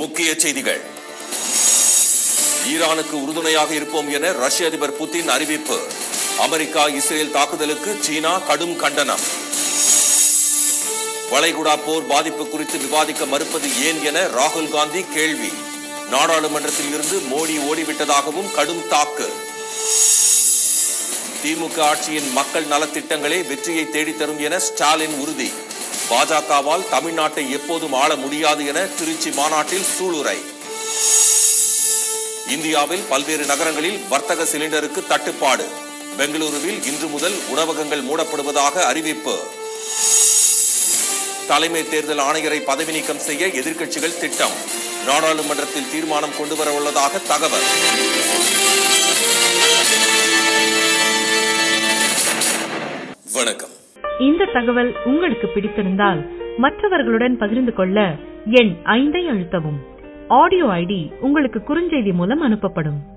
முக்கிய செய்திகள் ஈரானுக்கு உறுதுணையாக இருப்போம் என ரஷ்ய அதிபர் புதின் அறிவிப்பு அமெரிக்கா இஸ்ரேல் தாக்குதலுக்கு சீனா கடும் கண்டனம் வளைகுடா போர் பாதிப்பு குறித்து விவாதிக்க மறுப்பது ஏன் என ராகுல் காந்தி கேள்வி நாடாளுமன்றத்தில் இருந்து மோடி ஓடிவிட்டதாகவும் கடும் தாக்கு திமுக ஆட்சியின் மக்கள் நலத்திட்டங்களே வெற்றியை தேடித்தரும் என ஸ்டாலின் உறுதி பாஜகவால் தமிழ்நாட்டை எப்போதும் ஆள முடியாது என திருச்சி மாநாட்டில் சூளுரை இந்தியாவில் பல்வேறு நகரங்களில் வர்த்தக சிலிண்டருக்கு தட்டுப்பாடு பெங்களூருவில் இன்று முதல் உணவகங்கள் மூடப்படுவதாக அறிவிப்பு தலைமை தேர்தல் ஆணையரை பதவி நீக்கம் செய்ய எதிர்க்கட்சிகள் திட்டம் நாடாளுமன்றத்தில் தீர்மானம் கொண்டுவர உள்ளதாக தகவல் வணக்கம் இந்த தகவல் உங்களுக்கு பிடித்திருந்தால் மற்றவர்களுடன் பகிர்ந்து கொள்ள எண் ஐந்தை அழுத்தவும் ஆடியோ ஐடி உங்களுக்கு குறுஞ்செய்தி மூலம் அனுப்பப்படும்